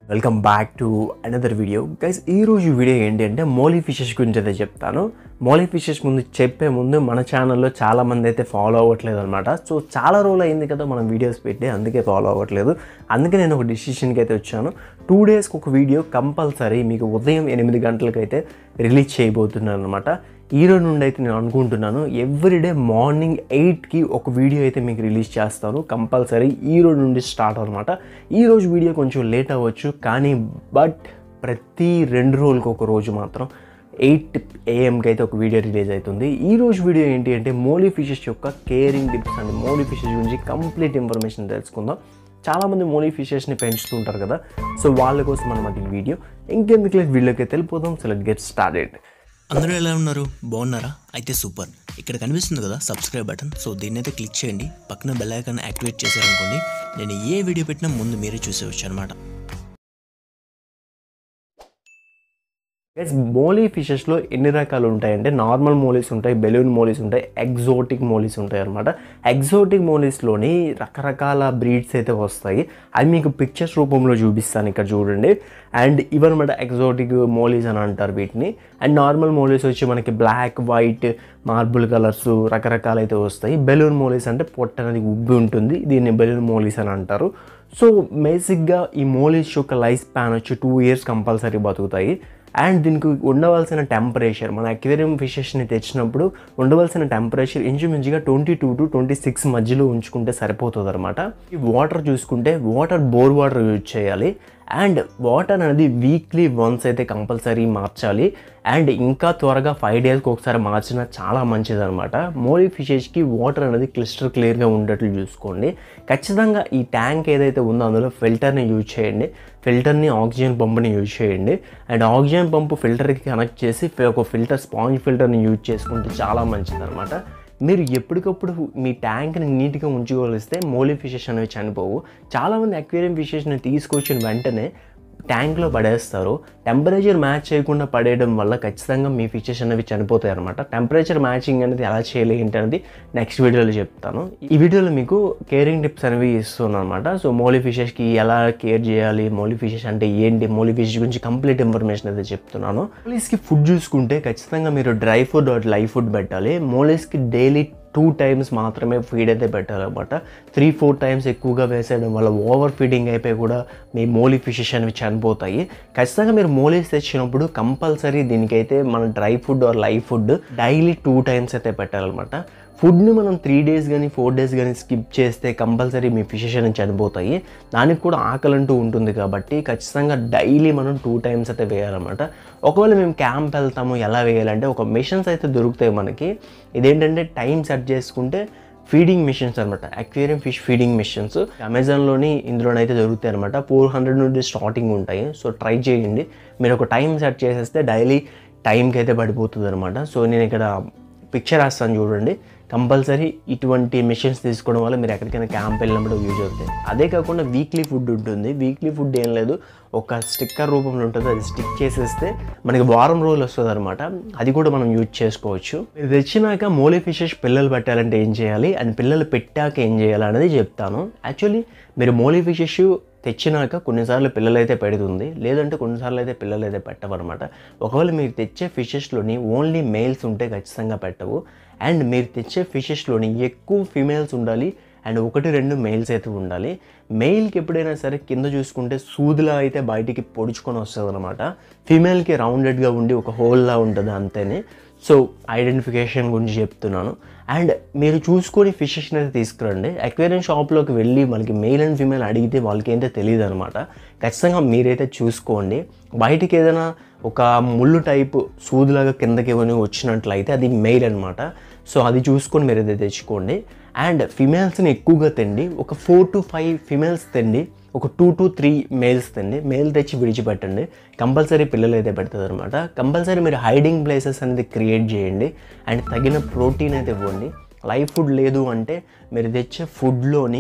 welcome back to another video guys ఈరోజు video ఏంటి అంటే మోలీ ఫిషెస్ గురించి అయితే చెప్తాను మోలీ ఫిషెస్ ముందు చెప్పే ముందు మన ఛానల్లో చాలామంది అయితే ఫాలో అవ్వట్లేదు అనమాట సో చాలా రోజులు అయింది కదా మనం వీడియోస్ పెట్టి అందుకే ఫాలో అవ్వట్లేదు అందుకే నేను ఒక డిసిషన్కి అయితే వచ్చాను టూ డేస్కి ఒక వీడియో కంపల్సరీ మీకు ఉదయం ఎనిమిది గంటలకైతే రిలీజ్ చేయబోతున్నాను అనమాట ఈ రోజు నుండి అయితే నేను అనుకుంటున్నాను ఎవ్రీడే మార్నింగ్ ఎయిట్కి ఒక వీడియో అయితే మీకు రిలీజ్ చేస్తాను కంపల్సరీ ఈ రోజు నుండి స్టార్ట్ అనమాట ఈ రోజు వీడియో కొంచెం లేట్ అవ్వచ్చు కానీ బట్ ప్రతి రెండు రోజులకు ఒక రోజు మాత్రం ఎయిట్ ఏఎంకి అయితే ఒక వీడియో రిలీజ్ అవుతుంది ఈ రోజు వీడియో ఏంటి అంటే మోలీ ఫిషెస్ యొక్క caring tips and molly fishes గురించి కంప్లీట్ ఇన్ఫర్మేషన్ తెలుసుకుందాం చాలామంది మోలీ ఫిషెస్ని పెంచుతుంటారు కదా సో వాళ్ళ కోసం అనమాట ఈ వీడియో ఇంకెందుకు లేదు వీళ్ళకి తెలిపోదాం సో లెట్ గెట్ స్టార్టెడ్ అందరూ ఎలా ఉన్నారు బాగున్నారా అయితే సూపర్ ఇక్కడ కనిపిస్తుంది కదా సబ్స్క్రైబ్ బటన్ సో దీన్ని అయితే క్లిక్ చేయండి పక్కన బెల్ ఐకాన్ యాక్టివేట్ చేశారనుకోండి నేను ఏ వీడియో పెట్టినా ముందు మీరే చూసేవచ్చు అనమాట గైస్ మోలీ ఫిషెస్లో ఎన్ని రకాలు ఉంటాయంటే నార్మల్ మోలీస్ ఉంటాయి బెలూన్ మోలీస్ ఉంటాయి ఎగ్జోటిక్ మోలీస్ ఉంటాయి అనమాట ఎగ్జోటిక్ మోలీస్లోని రకరకాల బ్రీడ్స్ అయితే వస్తాయి అవి మీకు పిక్చర్స్ రూపంలో చూపిస్తాను ఇక్కడ చూడండి అండ్ ఇవన్నమాట ఎగ్జోటిక్ మోలీస్ అని అంటారు వీటిని అండ్ నార్మల్ మోలీస్ వచ్చి మనకి బ్లాక్ వైట్ మార్బుల్ కలర్స్ రకరకాలు అయితే వస్తాయి బెలూన్ మోలీస్ అంటే పొట్ట అనేది ఉబ్బి ఉంటుంది దీన్ని బెలూన్ మోలీస్ అని అంటారు సో బేసిక్గా ఈ మోలీస్ యొక్క లైఫ్ స్పాన్ వచ్చి టూ ఇయర్స్ కంపల్సరీ బతుకుతాయి అండ్ దీనికి ఉండవలసిన టెంపరేచర్ మన అక్వేరియం ఫిషెస్ని తెచ్చినప్పుడు ఉండవలసిన టెంపరేచర్ ఇంచుమించుగా twenty two to twenty six మధ్యలో ఉంచుకుంటే సరిపోతుంది అనమాట ఈ వాటర్ చూసుకుంటే వాటర్ బోర్ వాటర్ యూజ్ చేయాలి అండ్ వాటర్ అనేది వీక్లీ వన్స్ అయితే కంపల్సరీ మార్చాలి అండ్ ఇంకా త్వరగా ఫైవ్ డేస్కి ఒకసారి మార్చినా చాలా మంచిది అనమాట మోలీ ఫిషెస్కి వాటర్ అనేది క్లిస్టర్ క్లియర్గా ఉండేట్లు చూసుకోండి ఖచ్చితంగా ఈ ట్యాంక్ ఏదైతే ఉందో అందులో ఫిల్టర్ని యూజ్ చేయండి ఫిల్టర్ని ఆక్సిజన్ పంపుని యూజ్ చేయండి అండ్ ఆక్సిజన్ పంపు ఫిల్టర్కి కనెక్ట్ చేసి ఒక ఫిల్టర్ స్పాంజ్ ఫిల్టర్ని యూజ్ చేసుకుంటే చాలా మంచిది అనమాట మీరు ఎప్పటికప్పుడు మీ ట్యాంక్ని నీట్గా ఉంచుకోగలిస్తే మోలీ ఫిషెస్ అనేవి చనిపోవు చాలామంది అక్వేరియం ఫిషెస్ని తీసుకొచ్చిన వెంటనే ట్యాంక్లో పడేస్తారు టెంపరేచర్ మ్యాచ్ చేయకుండా పడేయడం వల్ల ఖచ్చితంగా మీ ఫిషెస్ అనేవి చనిపోతాయి అనమాట టెంపరేచర్ మ్యాచింగ్ అనేది ఎలా చేయాలి ఏంటి అనేది నెక్స్ట్ వీడియోలో చెప్తాను ఈ వీడియోలో మీకు కేరింగ్ టిప్స్ అనేవి ఇస్తున్నాను అనమాట సో మోలీ ఫిషెస్కి ఎలా కేర్ చేయాలి మోలీ ఫిషెస్ అంటే ఏంటి మోలీ ఫిషెస్ గురించి కంప్లీట్ ఇన్ఫర్మేషన్ అయితే చెప్తున్నాను మోలీస్కి ఫుడ్ చూసుకుంటే ఖచ్చితంగా మీరు dry food or live food పెట్టాలి మోలీస్కి డైలీ టూ టైమ్స్ మాత్రమే ఫీడ్ అయితే పెట్టాలన్నమాట త్రీ ఫోర్ టైమ్స్ ఎక్కువగా వేసేయడం వల్ల ఓవర్ ఫీడింగ్ అయిపోయి కూడా మీ మోలీ ఫిషెస్ అనేవి చనిపోతాయి ఖచ్చితంగా మీరు మోలీస్ తెచ్చినప్పుడు కంపల్సరీ దీనికైతే మన dry food or live food daily two times అయితే పెట్టాలన్నమాట ఫుడ్ని మనం త్రీ డేస్ కానీ ఫోర్ డేస్ కానీ స్కిప్ చేస్తే కంపల్సరీ మీ ఫిషెస్ అనేవి చనిపోతాయి దానికి కూడా ఆకలి అంటూ ఉంటుంది కాబట్టి ఖచ్చితంగా డైలీ మనం టూ టైమ్స్ అయితే వేయాలన్నమాట ఒకవేళ మేము క్యాంప్ వెళ్తాము ఎలా వేయాలంటే ఒక మిషన్స్ అయితే దొరుకుతాయి మనకి ఇదేంటంటే టైం సెట్ చేసుకుంటే ఫీడింగ్ మిషన్స్ అనమాట అక్వేరియం ఫిష్ ఫీడింగ్ మిషన్స్ అమెజాన్లోని ఇందులోనైతే దొరుకుతాయి అనమాట ఫోర్ హండ్రెడ్ నుండి స్టార్టింగ్ ఉంటాయి సో ట్రై చేయండి మీరు ఒక టైం సెట్ చేసేస్తే డైలీ టైంకి అయితే పడిపోతుంది అనమాట సో నేను ఇక్కడ పిక్చర్ వేస్తాను చూడండి కంపల్సరీ ఇటువంటి మిషన్స్ తీసుకోవడం వల్ల మీరు ఎక్కడికైనా క్యాంప్ వెళ్ళినప్పుడు యూజ్ అవుతాయి అదే కాకుండా వీక్లీ ఫుడ్ ఉంటుంది వీక్లీ ఫుడ్ ఏం లేదు ఒక స్టిక్కర్ రూపంలో ఉంటుంది అది స్టిక్ చేసేస్తే మనకి వారం రోజులు వస్తుంది అనమాట అది కూడా మనం యూజ్ చేసుకోవచ్చు మీరు తెచ్చినాక మోలీ ఫిషెస్ పిల్లలు పెట్టాలంటే ఏం చేయాలి అండ్ పిల్లలు పెట్టాక ఏం చేయాలి అనేది చెప్తాను యాక్చువల్లీ మీరు మోలీ ఫిషెస్ తెచ్చినాక కొన్నిసార్లు పిల్లలు అయితే పెడుతుంది లేదంటే కొన్నిసార్లు అయితే పిల్లలు అయితే పెట్టవన్నమాట ఒకవేళ మీరు తెచ్చే ఫిషెస్లోని ఓన్లీ మేల్స్ ఉంటే ఖచ్చితంగా పెట్టవు అండ్ మీరు తెచ్చే ఫిషెస్లోని ఎక్కువ ఫిమేల్స్ ఉండాలి అండ్ ఒకటి రెండు మెయిల్స్ అయితే ఉండాలి మెయిల్కి ఎప్పుడైనా సరే కింద చూసుకుంటే సూదిలా అయితే బయటికి పొడుచుకొని వస్తుంది అనమాట ఫిమేల్కి రౌండెడ్గా ఉండి ఒక హోల్లా ఉంటుంది అంతేనే సో ఐడెంటిఫికేషన్ గురించి చెప్తున్నాను అండ్ మీరు చూసుకొని ఫిషెస్ని అయితే తీసుకురండి అక్వేరియం షాప్లోకి వెళ్ళి మనకి మెయిల్ అండ్ ఫీమేల్ అడిగితే వాళ్ళకి ఏంటో తెలియదు అనమాట ఖచ్చితంగా మీరైతే చూసుకోండి బయటికి ఏదైనా ఒక ముళ్ళు టైపు సూదిలాగా కిందకి ఏమైనా వచ్చినట్లయితే అది మెయిల్ అనమాట సో అది చూసుకొని మీరు అయితే తెచ్చుకోండి అండ్ ఫిమేల్స్ని ఎక్కువగా తెండి ఒక ఫోర్ టు ఫైవ్ ఫిమేల్స్ తెండి ఒక టూ టు త్రీ మేల్స్ తెండి మేల్ తెచ్చి విడిచిపెట్టండి కంపల్సరీ పిల్లలు అయితే పెడుతుంది అనమాట కంపల్సరీ మీరు హైడింగ్ ప్లేసెస్ అనేది క్రియేట్ చేయండి అండ్ తగిన ప్రోటీన్ అయితే ఇవ్వండి లైవ్ ఫుడ్ లేదు అంటే మీరు తెచ్చే ఫుడ్లోని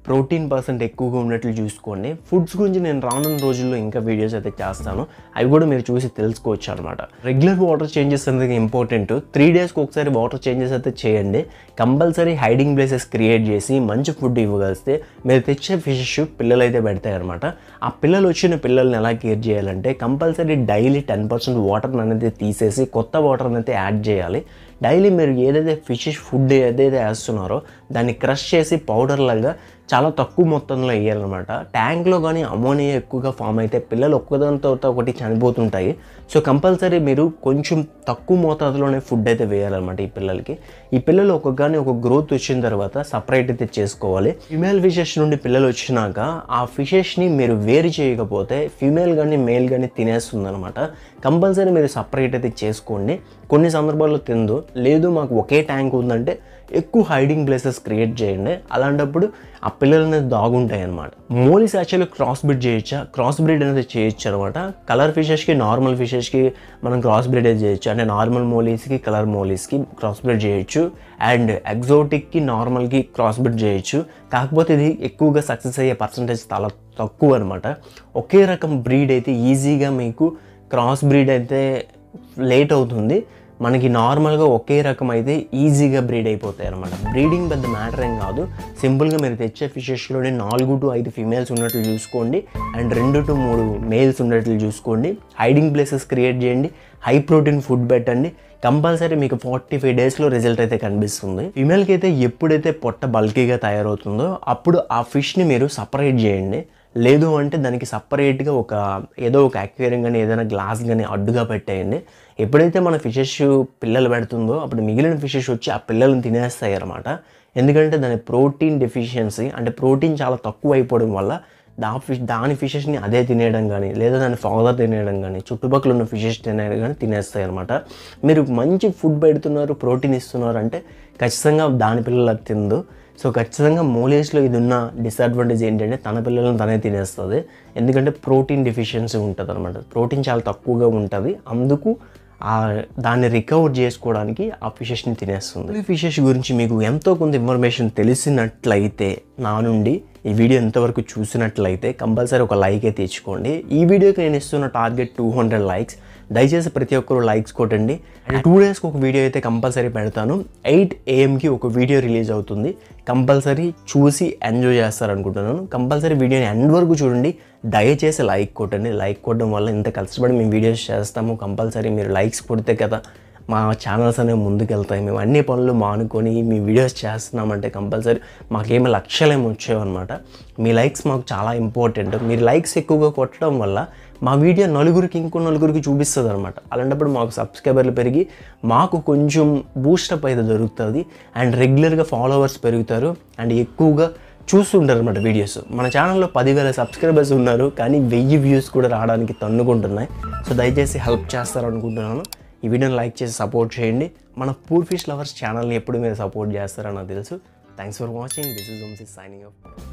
ప్రోటీన్ పర్సెంట్ ఎక్కువగా ఉన్నట్లు చూసుకోండి ఫుడ్స్ గురించి నేను రానున్న రోజుల్లో ఇంకా వీడియోస్ అయితే చేస్తాను అవి కూడా మీరు చూసి తెలుసుకోవచ్చు అనమాట రెగ్యులర్ వాటర్ చేంజెస్ అనేది ఇంపార్టెంట్ త్రీ డేస్కి ఒకసారి వాటర్ చేంజెస్ అయితే చేయండి కంపల్సరీ హైడింగ్ ప్లేసెస్ క్రియేట్ చేసి మంచి ఫుడ్ ఇవ్వగలిస్తే మీరు తెచ్చే ఫిషెస్ పిల్లలు అయితే పెడతాయి అనమాట ఆ పిల్లలు వచ్చిన పిల్లల్ని ఎలా కేర్ చేయాలంటే compulsory daily ten percent water అనేది తీసేసి కొత్త వాటర్ అనేది యాడ్ చేయాలి డైలీ మీరు ఏదైతే ఫిషెస్ ఫుడ్ ఏదైతే వేస్తున్నారో దాన్ని క్రష్ చేసి పౌడర్ లాగా చాలా తక్కువ మొత్తంలో వేయాలన్నమాట ట్యాంక్లో కానీ అమోనియా ఎక్కువగా ఫామ్ అయితే పిల్లలు ఒక్కదాని తర్వాత ఒకటి చనిపోతుంటాయి సో కంపల్సరీ మీరు కొంచెం తక్కువ మోతాదులోనే ఫుడ్ అయితే వేయాలన్నమాట ఈ పిల్లలకి ఈ పిల్లలు ఒక్కొక్కగాని ఒక గ్రోత్ వచ్చిన తర్వాత సపరేట్ అయితే చేసుకోవాలి ఫిమేల్ ఫిషెస్ నుండి పిల్లలు వచ్చినాక ఆ ఫిషెస్ని మీరు వేరు చేయకపోతే ఫిమేల్ కానీ మేల్ కానీ తినేస్తుంది అనమాట కంపల్సరీ మీరు సపరేట్ అయితే చేసుకోండి కొన్ని సందర్భాల్లో తిందు లేదు మాకు ఒకే ట్యాంక్ ఉందంటే ఎక్కువ హైడింగ్ ప్లేసెస్ క్రియేట్ చేయండి అలాంటప్పుడు ఆ పిల్లలు అనేది దాగుంటాయి అనమాట మోలీస్ యాక్చువల్లీ క్రాస్ బ్రీడ్ చేయొచ్చా క్రాస్ బ్రీడ్ అనేది చేయొచ్చు అనమాట కలర్ ఫిషెస్కి నార్మల్ ఫిషెస్కి మనం క్రాస్ బ్రీడ్ అయితే చేయొచ్చు అంటే నార్మల్ మోలీస్కి కలర్ మోలీస్కి క్రాస్ బ్రీడ్ చేయొచ్చు అండ్ ఎగ్జోటిక్కి నార్మల్కి క్రాస్ బ్రీడ్ చేయొచ్చు కాకపోతే ఇది ఎక్కువగా సక్సెస్ అయ్యే పర్సంటేజ్ చాలా తక్కువ అనమాట ఒకే రకం బ్రీడ్ అయితే ఈజీగా మీకు క్రాస్ బ్రీడ్ అయితే లేట్ అవుతుంది మనకి నార్మల్గా ఒకే రకం అయితే ఈజీగా బ్రీడ్ అయిపోతాయి అనమాట బ్రీడింగ్ పెద్ద మ్యాటర్ ఏం కాదు సింపుల్గా మీరు తెచ్చే ఫిషెస్లోనే నాలుగు టు ఐదు ఫీమేల్స్ ఉన్నట్లు చూసుకోండి అండ్ రెండు టు మూడు మేల్స్ ఉన్నట్లు చూసుకోండి హైడింగ్ ప్లేసెస్ క్రియేట్ చేయండి హై ప్రోటీన్ ఫుడ్ పెట్టండి కంపల్సరీ మీకు ఫార్టీ ఫైవ్ డేస్లో రిజల్ట్ అయితే కనిపిస్తుంది ఫిమేల్కి అయితే ఎప్పుడైతే పొట్ట బల్కీగా తయారవుతుందో అప్పుడు ఆ ఫిష్ని మీరు సపరేట్ చేయండి లేదు అంటే దానికి సపరేట్గా ఒక ఏదో ఒక అక్వేరియం కానీ ఏదైనా గ్లాస్ కానీ అడ్డుగా పెట్టేయండి ఎప్పుడైతే మన ఫిషెస్ పిల్లలు పెడుతుందో అప్పుడు మిగిలిన ఫిషెస్ వచ్చి ఆ పిల్లల్ని తినేస్తాయి అన్నమాట ఎందుకంటే దాని ప్రోటీన్ డెఫిషియన్సీ అంటే ప్రోటీన్ చాలా తక్కువ అయిపోవడం వల్ల దా ఫిష్ దాని ఫిషెస్ని అదే తినేయడం కానీ లేదా దాని ఫాదర్ తినేయడం కానీ చుట్టుపక్కల ఉన్న ఫిషెస్ తినేయడం కానీ తినేస్తాయి అనమాట మీరు మంచి ఫుడ్ పెడుతున్నారు ప్రోటీన్ ఇస్తున్నారు అంటే ఖచ్చితంగా దాని పిల్లలు అది తిందు సో ఖచ్చితంగా మోలేస్లో ఇది ఉన్న డిసడ్వాంటేజ్ ఏంటంటే తన పిల్లలను తనే తినేస్తుంది ఎందుకంటే ప్రోటీన్ డెఫిషియన్సీ ఉంటుంది అనమాట ప్రోటీన్ చాలా తక్కువగా ఉంటుంది అందుకు ఆ దాన్ని రికవర్ చేసుకోవడానికి ఆ ఫిషెస్ని తినేస్తుంది ఈ ఫిషెస్ గురించి మీకు ఎంతో కొంత ఇన్ఫర్మేషన్ తెలిసినట్లయితే నా నుండి ఈ వీడియో ఎంతవరకు చూసినట్లయితే కంపల్సరీ ఒక లైక్ అయితే ఇచ్చుకోండి ఈ వీడియోకి నేను ఇస్తున్న టార్గెట్ టూ హండ్రెడ్ లైక్స్ దయచేసి ప్రతి ఒక్కరు లైక్స్ కొట్టండి అండ్ టూ డేస్కి ఒక వీడియో అయితే కంపల్సరీ పెడతాను ఎయిట్ ఏఎంకి ఒక వీడియో రిలీజ్ అవుతుంది కంపల్సరీ చూసి ఎంజాయ్ చేస్తారనుకుంటున్నాను కంపల్సరీ వీడియోని ఎండ్ వరకు చూడండి దయచేసి లైక్ కొట్టండి లైక్ కొట్టడం వల్ల ఇంత కష్టపడి మేము వీడియోస్ చేస్తాము కంపల్సరీ మీరు లైక్స్ కొడితే కదా మా ఛానల్స్ అనేవి ముందుకెళ్తాయి మేము అన్ని పనులు మానుకొని మీ వీడియోస్ చేస్తున్నామంటే కంపల్సరీ మాకేమి లక్ష్యాలేమి వచ్చేవన్నమాట మీ లైక్స్ మాకు చాలా ఇంపార్టెంట్ మీరు లైక్స్ ఎక్కువగా కొట్టడం వల్ల మా వీడియో నలుగురికి ఇంకో నలుగురికి చూపిస్తుంది అనమాట అలాంటప్పుడు మాకు సబ్స్క్రైబర్లు పెరిగి మాకు కొంచెం బూస్టప్ అయితే దొరుకుతుంది అండ్ రెగ్యులర్గా ఫాలోవర్స్ పెరుగుతారు అండ్ ఎక్కువగా చూస్తుంటారు అనమాట వీడియోస్ మన ఛానల్లో పదివేల సబ్స్క్రైబర్స్ ఉన్నారు కానీ వెయ్యి వ్యూస్ కూడా రావడానికి తన్నుకుంటున్నాయి సో దయచేసి హెల్ప్ చేస్తారనుకుంటున్నాను ఈ వీడియోని లైక్ చేసి సపోర్ట్ చేయండి మన పూర్ ఫిష్ లవర్స్ ఛానల్ని ఎప్పుడు మీరు సపోర్ట్ చేస్తారో నాకు తెలుసు thanks for watching this is Vamshi signing of